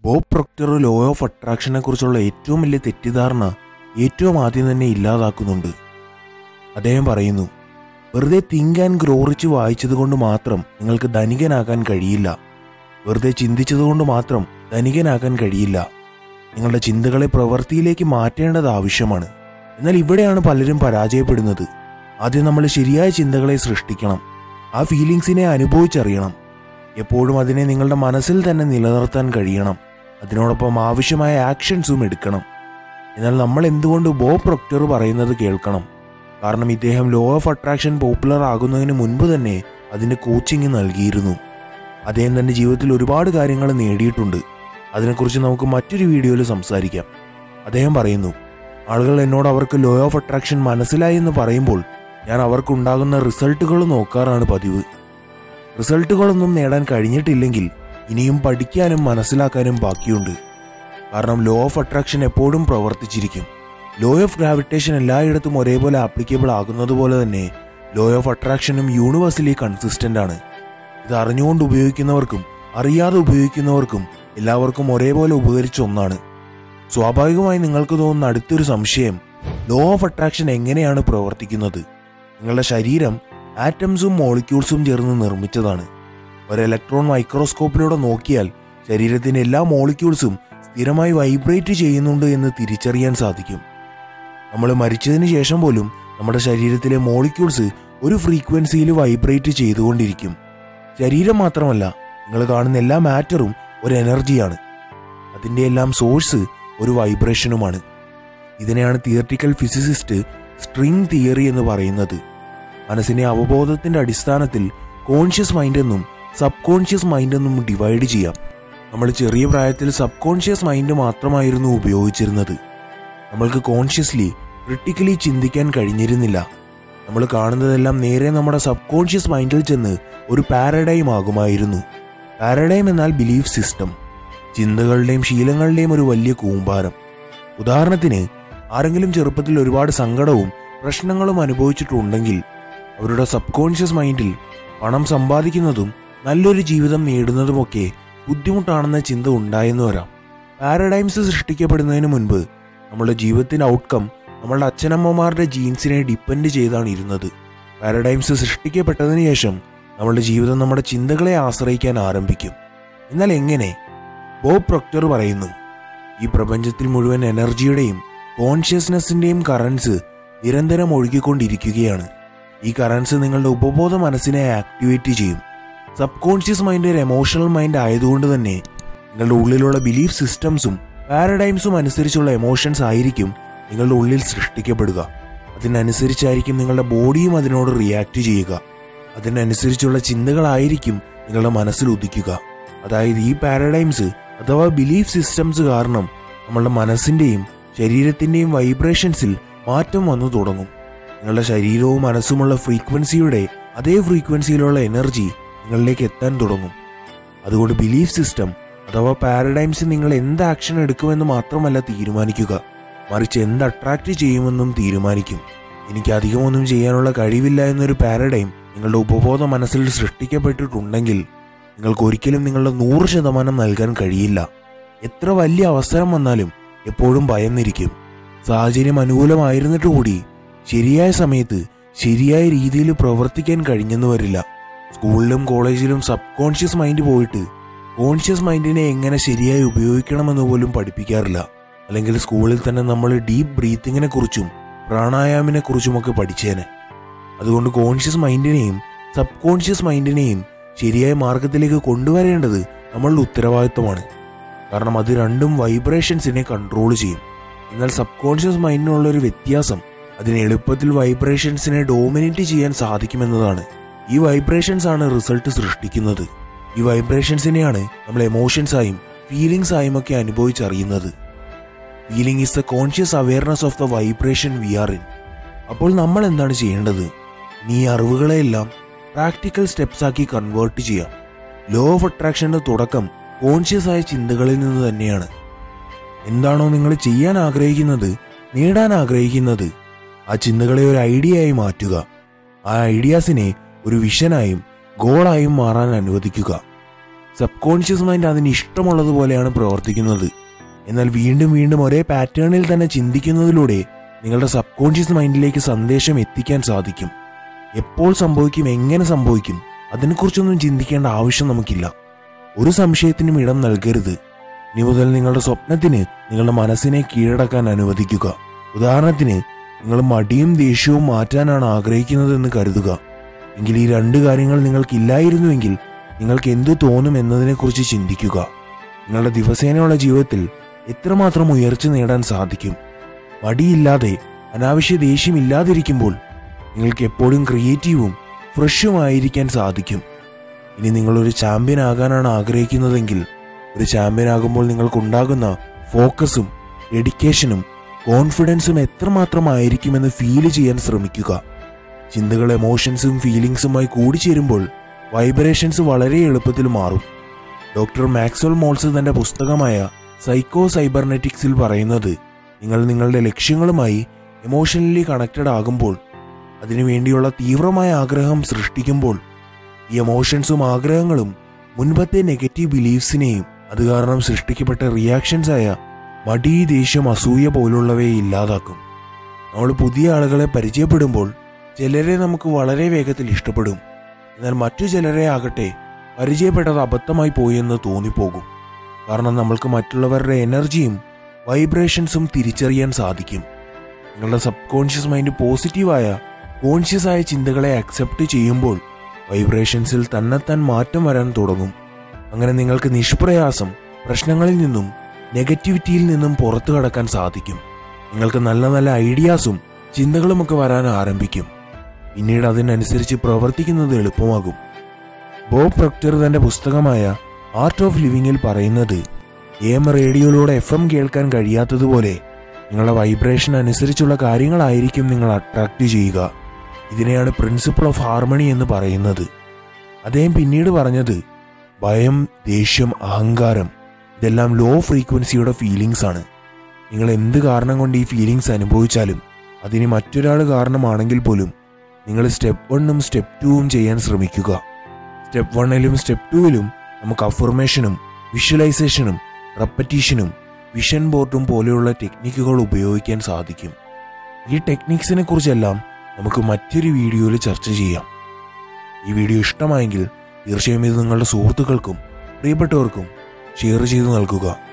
Bob Proctor law of അട്രാക്ഷനെ കുറിച്ചുള്ള ഏറ്റവും വലിയ തെറ്റിദ്ധാരണ ഏറ്റവും ആദ്യം തന്നെ ഇല്ലാതാക്കുന്നുണ്ട് അദ്ദേഹം പറയുന്നു വെറുതെ തിങ്ക് ആൻഡ് ഗ്രോറിച്ച് വായിച്ചതുകൊണ്ട് മാത്രം നിങ്ങൾക്ക് ധനികനാകാൻ കഴിയില്ല വെറുതെ ചിന്തിച്ചതുകൊണ്ട് മാത്രം ധനികനാകാൻ കഴിയില്ല നിങ്ങളുടെ ചിന്തകളെ പ്രവൃത്തിയിലേക്ക് മാറ്റേണ്ടത് ആവശ്യമാണ് എന്നാൽ ഇവിടെയാണ് പലരും പരാജയപ്പെടുന്നത് ആദ്യം നമ്മൾ ശരിയായ ചിന്തകളെ സൃഷ്ടിക്കണം ആ ഫീലിങ്സിനെ അനുഭവിച്ചറിയണം എപ്പോഴും അതിനെ നിങ്ങളുടെ മനസ്സിൽ തന്നെ നിലനിർത്താൻ കഴിയണം അതിനോടൊപ്പം ആവശ്യമായ ആക്ഷൻസും എടുക്കണം എന്നാൽ നമ്മൾ എന്തുകൊണ്ട് ബോബ് പ്രൊക്ടർ പറയുന്നത് കേൾക്കണം കാരണം ഇദ്ദേഹം ലോ ഓഫ് അട്രാക്ഷൻ പോപ്പുലർ ആകുന്നതിന് മുൻപ് തന്നെ അതിന്റെ കോച്ചിങ് നൽകിയിരുന്നു അദ്ദേഹം തന്റെ ജീവിതത്തിൽ ഒരുപാട് കാര്യങ്ങൾ നേടിയിട്ടുണ്ട് അതിനെക്കുറിച്ച് നമുക്ക് മറ്റൊരു വീഡിയോയിൽ സംസാരിക്കാം അദ്ദേഹം പറയുന്നു ആളുകൾ എന്നോട് അവർക്ക് ലോ ഓഫ് അട്രാക്ഷൻ മനസ്സിലായി എന്ന് പറയുമ്പോൾ ഞാൻ അവർക്കുണ്ടാകുന്ന റിസൾട്ടുകൾ നോക്കാറാണ് പതിവ് റിസൾട്ടുകളൊന്നും നേടാൻ കഴിഞ്ഞിട്ടില്ലെങ്കിൽ ഇനിയും പഠിക്കാനും മനസ്സിലാക്കാനും ബാക്കിയുണ്ട് കാരണം ലോ ഓഫ് അട്രാക്ഷൻ എപ്പോഴും പ്രവർത്തിച്ചിരിക്കും ലോ ഓഫ് ഗ്രാവിറ്റേഷൻ എല്ലായിടത്തും ഒരേപോലെ ആപ്ലിക്കബിൾ ആകുന്നത് പോലെ തന്നെ ലോ ഓഫ് അട്രാക്ഷനും യൂണിവേഴ്സലി കൺസിസ്റ്റന്റ് ആണ് ഇത് അറിഞ്ഞുകൊണ്ട് ഉപയോഗിക്കുന്നവർക്കും അറിയാതെ ഉപയോഗിക്കുന്നവർക്കും എല്ലാവർക്കും ഒരേപോലെ ഉപകരിച്ച ഒന്നാണ് സ്വാഭാവികമായി നിങ്ങൾക്ക് തോന്നുന്ന അടുത്തൊരു സംശയം ലോ ഓഫ് അട്രാക്ഷൻ എങ്ങനെയാണ് പ്രവർത്തിക്കുന്നത് നിങ്ങളുടെ ശരീരം ആറ്റംസും മോളിക്യൂൾസും ചേർന്ന് നിർമ്മിച്ചതാണ് ഒരു ഇലക്ട്രോൺ മൈക്രോസ്കോപ്പിലൂടെ നോക്കിയാൽ ശരീരത്തിന്റെ എല്ലാ മോളിക്യൂൾസും സ്ഥിരമായി വൈബ്രേറ്റ് ചെയ്യുന്നുണ്ട് എന്ന് തിരിച്ചറിയാൻ സാധിക്കും നമ്മൾ മരിച്ചതിന് ശേഷം പോലും നമ്മുടെ ശരീരത്തിലെ മോളിക്യൂൾസ് ഒരു ഫ്രീക്വൻസിയിൽ വൈബ്രേറ്റ് ചെയ്തുകൊണ്ടിരിക്കും ശരീരം മാത്രമല്ല നിങ്ങൾ കാണുന്ന എല്ലാ മാറ്ററും ഒരു എനർജിയാണ് അതിൻ്റെ എല്ലാം സോഴ്സ് ഒരു വൈബ്രേഷനുമാണ് ഇതിനെയാണ് തിയറട്ടിക്കൽ ഫിസിസിസ്റ്റ് സ്ട്രിംഗ് തിയറി എന്ന് പറയുന്നത് മനസ്സിനെ അവബോധത്തിന്റെ അടിസ്ഥാനത്തിൽ കോൺഷ്യസ് മൈൻഡ് എന്നും സബ് കോൺഷ്യസ് മൈൻഡ് എന്നും ഡിവൈഡ് ചെയ്യാം നമ്മൾ ചെറിയ പ്രായത്തിൽ സബ് കോൺഷ്യസ് മൈൻഡ് മാത്രമായിരുന്നു ഉപയോഗിച്ചിരുന്നത് നമ്മൾക്ക് കോൺഷ്യസ്ലി ക്രിട്ടിക്കലി ചിന്തിക്കാൻ കഴിഞ്ഞിരുന്നില്ല നമ്മൾ കാണുന്നതെല്ലാം നേരെ നമ്മുടെ സബ് കോൺഷ്യസ് മൈൻഡിൽ ചെന്ന് ഒരു പാരഡൈം ആകുമായിരുന്നു പാരഡൈം എന്നാൽ ബിലീഫ് സിസ്റ്റം ചിന്തകളുടെയും ശീലങ്ങളുടെയും ഒരു വലിയ കൂമ്പാരം ഉദാഹരണത്തിന് ആരെങ്കിലും ചെറുപ്പത്തിൽ ഒരുപാട് സങ്കടവും പ്രശ്നങ്ങളും അനുഭവിച്ചിട്ടുണ്ടെങ്കിൽ അവരുടെ സബ് കോൺഷ്യസ് മൈൻഡിൽ പണം സമ്പാദിക്കുന്നതും നല്ലൊരു ജീവിതം നേടുന്നതുമൊക്കെ ബുദ്ധിമുട്ടാണെന്ന ചിന്ത ഉണ്ടായെന്ന് വരാം പാരഡൈംസ് സൃഷ്ടിക്കപ്പെടുന്നതിന് മുൻപ് നമ്മുടെ ജീവിതത്തിന്റെ ഔട്ട്കം നമ്മളുടെ അച്ഛനമ്മമാരുടെ ജീൻസിനെ ഡിപ്പെൻഡ് ചെയ്താണ് ഇരുന്നത് പാരഡൈംസ് സൃഷ്ടിക്കപ്പെട്ടതിന് ശേഷം നമ്മളുടെ ജീവിതം നമ്മുടെ ചിന്തകളെ ആശ്രയിക്കാൻ ആരംഭിക്കും എന്നാൽ എങ്ങനെ ബോബ് പ്രൊക്ടർ പറയുന്നു ഈ പ്രപഞ്ചത്തിൽ മുഴുവൻ എനർജിയുടെയും കോൺഷ്യസ്നെസ്സിന്റെയും കറൻസ് നിരന്തരം ഒഴുകിക്കൊണ്ടിരിക്കുകയാണ് ഈ കറൻസ് നിങ്ങളുടെ ഉപബോധ മനസ്സിനെ ആക്ടിവേറ്റ് ചെയ്യും സബ് കോൺഷ്യസ് മൈൻഡ് ഒരു എമോഷണൽ മൈൻഡ് ആയതുകൊണ്ട് തന്നെ നിങ്ങളുടെ ഉള്ളിലുള്ള ബിലീഫ് സിസ്റ്റംസും പാരഡൈംസും അനുസരിച്ചുള്ള എമോഷൻസ് ആയിരിക്കും നിങ്ങളുടെ ഉള്ളിൽ സൃഷ്ടിക്കപ്പെടുക അതിനനുസരിച്ചായിരിക്കും നിങ്ങളുടെ ബോഡിയും അതിനോട് റിയാക്ട് ചെയ്യുക അതിനനുസരിച്ചുള്ള ചിന്തകളായിരിക്കും നിങ്ങളുടെ മനസ്സിൽ ഉദിക്കുക അതായത് ഈ പാരഡൈംസ് അഥവാ ബിലീഫ് സിസ്റ്റംസ് കാരണം നമ്മളുടെ മനസ്സിന്റെയും ശരീരത്തിന്റെയും വൈബ്രേഷൻസിൽ മാറ്റം വന്നു തുടങ്ങും നിങ്ങളുടെ ശരീരവും മനസ്സുമുള്ള ഫ്രീക്വൻസിയുടെ അതേ ഫ്രീക്വൻസിയിലുള്ള എനർജി നിങ്ങളിലേക്ക് എത്താൻ തുടങ്ങും അതുകൊണ്ട് ബിലീഫ് സിസ്റ്റം അഥവാ പാരഡൈംസ് നിങ്ങൾ എന്ത് ആക്ഷൻ എടുക്കുമെന്ന് മാത്രമല്ല തീരുമാനിക്കുക മറിച്ച് എന്ത് അട്രാക്റ്റ് ചെയ്യുമെന്നും തീരുമാനിക്കും എനിക്ക് അധികമൊന്നും ചെയ്യാനുള്ള കഴിവില്ല എന്നൊരു പാരഡൈം നിങ്ങളുടെ ഉപബോധ മനസ്സിൽ സൃഷ്ടിക്കപ്പെട്ടിട്ടുണ്ടെങ്കിൽ നിങ്ങൾക്ക് ഒരിക്കലും നിങ്ങളുടെ നൂറ് ശതമാനം നൽകാൻ കഴിയില്ല എത്ര വലിയ അവസരം വന്നാലും എപ്പോഴും ഭയന്നിരിക്കും സാഹചര്യം അനുകൂലമായിരുന്നിട്ട് കൂടി ശരിയായ സമയത്ത് ശരിയായ രീതിയിൽ പ്രവർത്തിക്കാൻ കഴിഞ്ഞെന്ന് വരില്ല സ്കൂളിലും കോളേജിലും സബ് കോൺഷ്യസ് മൈൻഡ് പോയിട്ട് കോൺഷ്യസ് മൈൻഡിനെ എങ്ങനെ ശരിയായി ഉപയോഗിക്കണമെന്ന് പോലും പഠിപ്പിക്കാറില്ല അല്ലെങ്കിൽ സ്കൂളിൽ തന്നെ നമ്മൾ ഡീപ്പ് ബ്രീത്തിങ്ങിനെ കുറിച്ചും പ്രാണായാമിനെ കുറിച്ചുമൊക്കെ പഠിച്ചേനെ അതുകൊണ്ട് കോൺഷ്യസ് മൈൻഡിനെയും സബ് കോൺഷ്യസ് മൈൻഡിനെയും ശരിയായ മാർഗത്തിലേക്ക് കൊണ്ടുവരേണ്ടത് നമ്മളുടെ ഉത്തരവാദിത്തമാണ് കാരണം അത് രണ്ടും വൈബ്രേഷൻസിനെ കൺട്രോൾ ചെയ്യും എന്നാൽ സബ് കോൺഷ്യസ് മൈൻഡിനുള്ള ഒരു വ്യത്യാസം അതിന് എളുപ്പത്തിൽ വൈബ്രേഷൻസിനെ ഡോമിനേറ്റ് ചെയ്യാൻ സാധിക്കുമെന്നതാണ് ഈ വൈബ്രേഷൻസ് ആണ് റിസൾട്ട് സൃഷ്ടിക്കുന്നത് ഈ വൈബ്രേഷൻസിനെയാണ് നമ്മൾ എമോഷൻസ് ആയും ഫീലിംഗ്സ് ആയും ഒക്കെ അനുഭവിച്ചറിയുന്നത് feeling is the conscious awareness of the vibration we are in അപ്പോൾ നമ്മൾ എന്താണ് ചെയ്യേണ്ടത് നീ ഈ അറിവുകളെല്ലാം പ്രാക്ടിക്കൽ സ്റ്റെപ്സ് ആക്കി കൺവേർട്ട് ചെയ്യാം ലോ ഓഫ് അട്രാക്ഷന്റെ തുടക്കം കോൺഷ്യസ് ആയ ചിന്തകളിൽ നിന്ന് തന്നെയാണ് എന്താണോ നിങ്ങൾ ചെയ്യാൻ ആഗ്രഹിക്കുന്നത് നേടാൻ ആഗ്രഹിക്കുന്നത് ആ ചിന്തകളെ ഒരു ഐഡിയയായി മാറ്റുക ആ ഐഡിയാസിനെ ഒരു വിഷനായും ഗോളായും മാറാൻ അനുവദിക്കുക സബ് കോൺഷ്യസ് മൈൻഡ് അതിന് ഇഷ്ടമുള്ളതുപോലെയാണ് പ്രവർത്തിക്കുന്നത് എന്നാൽ വീണ്ടും വീണ്ടും ഒരേ പാറ്റേണിൽ തന്നെ ചിന്തിക്കുന്നതിലൂടെ നിങ്ങളുടെ സബ് കോൺഷ്യസ് മൈൻഡിലേക്ക് സന്ദേശം എത്തിക്കാൻ സാധിക്കും എപ്പോൾ സംഭവിക്കും എങ്ങനെ സംഭവിക്കും അതിനെക്കുറിച്ചൊന്നും ചിന്തിക്കേണ്ട ആവശ്യം നമുക്കില്ല ഒരു സംശയത്തിനും ഇടം നൽകരുത് ഇനി മുതൽ നിങ്ങളുടെ സ്വപ്നത്തിന് നിങ്ങളുടെ മനസ്സിനെ കീഴടക്കാൻ അനുവദിക്കുക ഉദാഹരണത്തിന് നിങ്ങൾ മടിയും ദേഷ്യവും മാറ്റാനാണ് ആഗ്രഹിക്കുന്നതെന്ന് കരുതുക എങ്കിൽ ഈ രണ്ട് കാര്യങ്ങൾ നിങ്ങൾക്കില്ലായിരുന്നുവെങ്കിൽ നിങ്ങൾക്ക് എന്തു തോന്നും എന്നതിനെക്കുറിച്ച് ചിന്തിക്കുക നിങ്ങളുടെ ദിവസേനയുള്ള ജീവിതത്തിൽ എത്രമാത്രം ഉയർച്ച നേടാൻ സാധിക്കും മടിയില്ലാതെ അനാവശ്യ ദേഷ്യമില്ലാതിരിക്കുമ്പോൾ നിങ്ങൾക്ക് എപ്പോഴും ക്രിയേറ്റീവും ഫ്രഷുമായിരിക്കാൻ സാധിക്കും ഇനി നിങ്ങളൊരു ചാമ്പ്യൻ ആകാനാണ് ആഗ്രഹിക്കുന്നതെങ്കിൽ ഒരു ചാമ്പ്യൻ ആകുമ്പോൾ നിങ്ങൾക്കുണ്ടാകുന്ന ഫോക്കസും ഡെഡിക്കേഷനും കോൺഫിഡൻസും എത്രമാത്രമായിരിക്കുമെന്ന് ഫീൽ ചെയ്യാൻ ശ്രമിക്കുക ചിന്തകൾ എമോഷൻസും ഫീലിങ്സുമായി കൂടിച്ചേരുമ്പോൾ വൈബ്രേഷൻസ് വളരെ എളുപ്പത്തിൽ മാറും ഡോക്ടർ മാക്സ്വൽ മോൾസ് തന്റെ പുസ്തകമായ സൈക്കോ സൈബർനെറ്റിക്സിൽ പറയുന്നത് നിങ്ങൾ നിങ്ങളുടെ ലക്ഷ്യങ്ങളുമായി എമോഷണലി കണക്റ്റഡ് ആകുമ്പോൾ അതിനുവേണ്ടിയുള്ള തീവ്രമായ ആഗ്രഹം സൃഷ്ടിക്കുമ്പോൾ ഈ എമോഷൻസും ആഗ്രഹങ്ങളും മുൻപത്തെ നെഗറ്റീവ് ബിലീഫ്സിനെയും അത് കാരണം സൃഷ്ടിക്കപ്പെട്ട റിയാക്ഷൻസ് ആയ മടി ദേഷ്യം അസൂയ പോലുള്ളവയെ ഇല്ലാതാക്കും നമ്മൾ പുതിയ ആളുകളെ പരിചയപ്പെടുമ്പോൾ ചിലരെ നമുക്ക് വളരെ വേഗത്തിൽ ഇഷ്ടപ്പെടും എന്നാൽ മറ്റു ചിലരെ ആകട്ടെ പരിചയപ്പെട്ടത് അബദ്ധമായി പോയി എന്ന് തോന്നിപ്പോകും കാരണം നമ്മൾക്ക് മറ്റുള്ളവരുടെ എനർജിയും വൈബ്രേഷൻസും തിരിച്ചറിയാൻ സാധിക്കും നിങ്ങളുടെ സബ് കോൺഷ്യസ് മൈൻഡ് പോസിറ്റീവായ കോൺഷ്യസ് ആയ ചിന്തകളെ അക്സെപ്റ്റ് ചെയ്യുമ്പോൾ വൈബ്രേഷൻസിൽ തന്നെത്താൻ മാറ്റം വരാൻ തുടങ്ങും അങ്ങനെ നിങ്ങൾക്ക് നിഷ്പ്രയാസം പ്രശ്നങ്ങളിൽ നിന്നും നെഗറ്റിവിറ്റിയിൽ നിന്നും പുറത്തു കടക്കാൻ സാധിക്കും നിങ്ങൾക്ക് നല്ല നല്ല ഐഡിയാസും ചിന്തകളുമൊക്കെ വരാൻ ആരംഭിക്കും പിന്നീട് അതിനനുസരിച്ച് പ്രവർത്തിക്കുന്നത് എളുപ്പമാകും ബോബ് പ്രൊക്ടർ തന്റെ പുസ്തകമായ ആർട്ട് ഓഫ് ലിവിങ്ങിൽ പറയുന്നത് എം റേഡിയോയിലൂടെ എഫ് എം കേൾക്കാൻ കഴിയാത്തതുപോലെ നിങ്ങളുടെ വൈബ്രേഷൻ അനുസരിച്ചുള്ള കാര്യങ്ങളായിരിക്കും നിങ്ങൾ അട്രാക്റ്റ് ചെയ്യുക ഇതിനെയാണ് പ്രിൻസിപ്പിൾ ഓഫ് ഹാർമണി എന്ന് പറയുന്നത് അദ്ദേഹം പിന്നീട് പറഞ്ഞത് ഭയം ദേഷ്യം അഹങ്കാരം ഇതെല്ലാം ലോ ഫ്രീക്വൻസിയുടെ ഫീലിങ്സ് ആണ് നിങ്ങൾ എന്ത് കാരണം കൊണ്ട് ഈ ഫീലിങ്സ് അനുഭവിച്ചാലും അതിന് മറ്റൊരാൾ കാരണമാണെങ്കിൽ പോലും നിങ്ങൾ സ്റ്റെപ്പ് വണ്ണും സ്റ്റെപ്പ് ടൂവും ചെയ്യാൻ ശ്രമിക്കുക സ്റ്റെപ്പ് വണ്ണിലും സ്റ്റെപ്പ് ടൂവിലും നമുക്ക് അഫർമേഷനും വിഷ്വലൈസേഷനും റെപ്പറ്റീഷനും വിഷൻ ബോർഡും പോലെയുള്ള ടെക്നിക്കുകൾ ഉപയോഗിക്കാൻ സാധിക്കും ഈ ടെക്നിക്സിനെ കുറിച്ചെല്ലാം നമുക്ക് മറ്റൊരു വീഡിയോയിൽ ചർച്ച ചെയ്യാം ഈ വീഡിയോ ഇഷ്ടമായെങ്കിൽ തീർച്ചയായും ഇത് നിങ്ങളുടെ സുഹൃത്തുക്കൾക്കും പ്രിയപ്പെട്ടവർക്കും ഷെയർ ചെയ്ത് നൽകുക